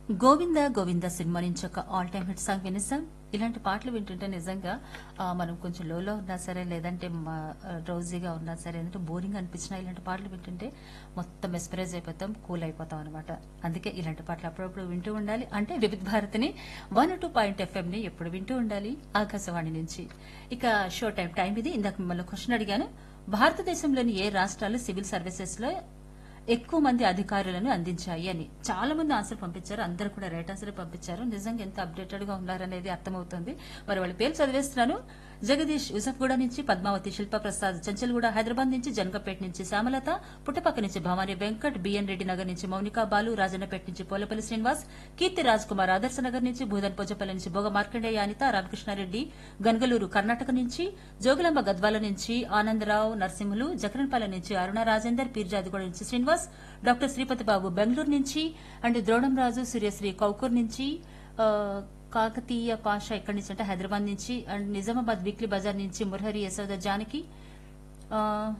Govinda Govinda cinema నుంచి ఒక all time hit song వినిస్తాం ఇలాంటి పాటలు వింటుంటే నిజంగా ఆ, మనం కొంచెం లోలో ఉన్నా సరే లేదంటే రోజీగా ఉన్నా సరే అంటే బోరింగ్ అనిపించినా ఇలాంటి పాటలు వింటుంటే మొత్తం మెస్పరైజ్ అయిపోతాం కూల్ అయిపోతాం అనమాట అందుకే ఇలాంటి పాటలు అప్పుడప్పుడు వింటూ ఉండాలి అంటే వివిధ భారతిని వన్ టూ పాయింట్ ఎఫ్ఎం ని ఎప్పుడు వింటూ ఉండాలి ఆకాశవాణి నుంచి ఇక షో టైం టైం ఇది ఇందాక మిమ్మల్ని క్వశ్చన్ అడిగాను భారతదేశంలోని ఏ రాష్ట్రాలు సివిల్ సర్వీసెస్ లో ఎక్కువ మంది అధికారులను అందించాయి అని చాలా మంది ఆన్సర్ పంపించారు అందరూ కూడా రైట్ ఆన్సర్ పంపించారు నిజంగా ఎంత అప్డేటెడ్ గా ఉన్నారనేది అర్థమవుతుంది మరి వాళ్ళ పేరు చదివేస్తున్నాను జగదీష్ యూసఫ్గూడ నుంచి పద్మావతి శిల్ప ప్రసాద్ చంచల్గూడ హైదరాబాద్ నుంచి జనకపేట నుంచి శ్యామలత పుట్టపక్క నుంచి భవానీ వెంకట్ బిఎన్ రెడ్డి నగర్ నుంచి మౌనికా బాలు రాజన్నపేట నుంచి పోలపల్లి శ్రీనివాస్ కీర్తి రాజ్ కుమార్ ఆదర్శ నగర్ నుంచి భూదన్ పోచపల్లి నుంచి భోగ మార్కండేయ అనిత రామకృష్ణారెడ్డి గన్గలూరు కర్ణాటక నుంచి జోగులాంబ గద్వాల నుంచి ఆనందరావు నరసింహులు జకరన్పాలెం నుంచి అరుణ రాజేందర్ పీర్జాదిగూడ నుంచి శ్రీనివాస్ డాక్టర్ శ్రీపతి బాబు బెంగళూరు నుంచి అండ్ ద్రోణం రాజు సూర్యశ్రీ కౌకూర్ నుంచి ఆ, కాకతీయ పాష ఎక్కడి నుంచి అంటే హైదరాబాద్ నుంచి అండ్ నిజామాబాద్ వీక్లీ బజార్ నుంచి మురహరి యశోద జానకి ఆ,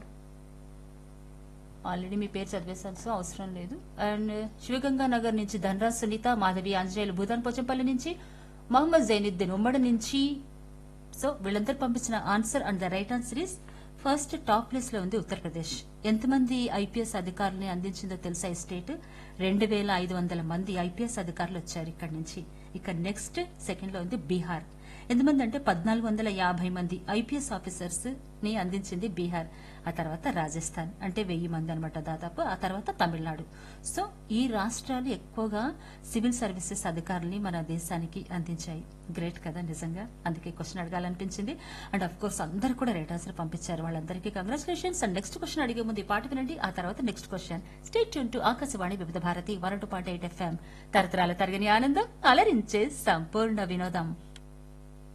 ఆల్రెడీ మీ పేరు చదివేసాను సో అవసరం లేదు అండ్ శివగంగా నగర్ నుంచి ధనరాజ్ సునీత మాధవి ఆంజనేయులు భూదాన్ పోచంపల్లి నుంచి మహమ్మద్ జైనుద్దీన్ ఉమ్మడి నుంచి సో వీళ్ళందరూ పంపించిన answer and the right answer is first top place లో ఉంది ఉత్తరప్రదేశ్ ఎంతమంది ఐపీఎస్ అధికారులని అందించిందో తెలుసా ఈ స్టేట్ రెండు వేల ఐదు వందల మంది ఐపీఎస్ అధికారులు వచ్చారు ఇక్కడ నుంచి ఇక నెక్స్ట్ సెకండ్ లో ఉంది బీహార్ ఎంతమంది అంటే పద్నాలుగు వందల యాభై మంది ఐపీఎస్ ఆఫీసర్స్ ని అందించింది బీహార్ ఆ తర్వాత రాజస్థాన్ అంటే వెయ్యి మంది అనమాట దాదాపు ఆ తర్వాత తమిళనాడు సో ఈ రాష్ట్రాలు ఎక్కువగా సివిల్ సర్వీసెస్ అధికారుల్ని మన దేశానికి అందించాయి గ్రేట్ కదా నిజంగా అందుకే క్వశ్చన్ అడగాలనిపించింది అండ్ అఫ్ కోర్స్ అందరు కూడా రైట్ ఆన్సర్ పంపించారు వాళ్ళందరికీ కంగ్రాచులేషన్స్ అండ్ నెక్స్ట్ క్వశ్చన్ అడిగే ముందు ఈ పాట వినండి ఆ తర్వాత next question stay tuned to Akashvani Vividh Bharati one two point eight FM తరతరాల తరగని ఆనందం అలరించే సంపూర్ణ వినోదం